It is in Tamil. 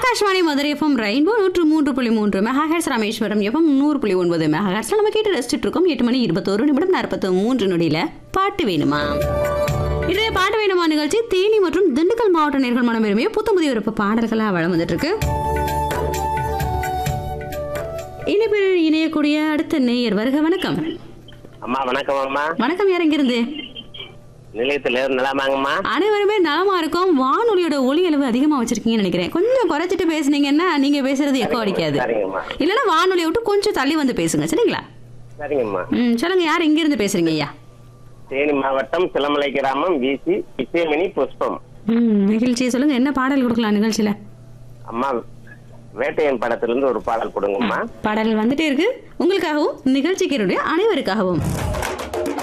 ஆகாஷ்வாணி மதுரை எஃப்எம் ரெயின்போ நூற்று மூன்று புள்ளி மூன்று மெகாஹெட்ஸ் ராமேஸ்வரம் எஃப்எம் நூறு புள்ளி ஒன்பது மெகாஹெட்ஸ் நம்ம கேட்டு ரசிச்சுட்டு இருக்கோம் எட்டு மணி இருபத்தோரு நிமிடம் நாற்பத்தி மூன்று நொடியில பாட்டு வேணுமா இன்றைய பாட்டு வேணுமா நிகழ்ச்சி தேனி மற்றும் திண்டுக்கல் மாவட்ட நேர்கள் மனம் விரும்பிய புத்த புதிய விருப்ப பாடல்களா வளம் வந்துட்டு இருக்கு இணைப்பில் இணையக்கூடிய அடுத்த நேயர் வருக வணக்கம் அம்மா வணக்கம் அம்மா வணக்கம் யார் எங்கிருந்து நிலையத்துல நலமாங்கம்மா அனைவருமே நலமா இருக்கும் வானொலியோட ஒலி அளவு அதிகமா வச்சிருக்கீங்கன்னு நினைக்கிறேன் கொஞ்சம் குறைச்சிட்டு பேசுனீங்கன்னா நீங்க பேசுறது எக்கோ அடிக்காது சரிங்கம்மா இல்லைன்னா வானொலியை விட்டு கொஞ்சம் தள்ளி வந்து பேசுங்க சரிங்களா சரிங்கம்மா ம் சொல்லுங்க யார் எங்க இருந்து பேசுறீங்க ஐயா தேனி மாவட்டம் சிலமலை கிராமம் விசி விஜயமணி புஷ்பம் ம் நிகழ்ச்சியை சொல்லுங்க என்ன பாடல் கொடுக்கலாம் நிகழ்ச்சியில அம்மா வேட்டையன் படத்திலிருந்து ஒரு பாடல் கொடுங்கம்மா பாடல் வந்துட்டே இருக்கு உங்களுக்காகவும் நிகழ்ச்சிக்கு அனைவருக்காகவும்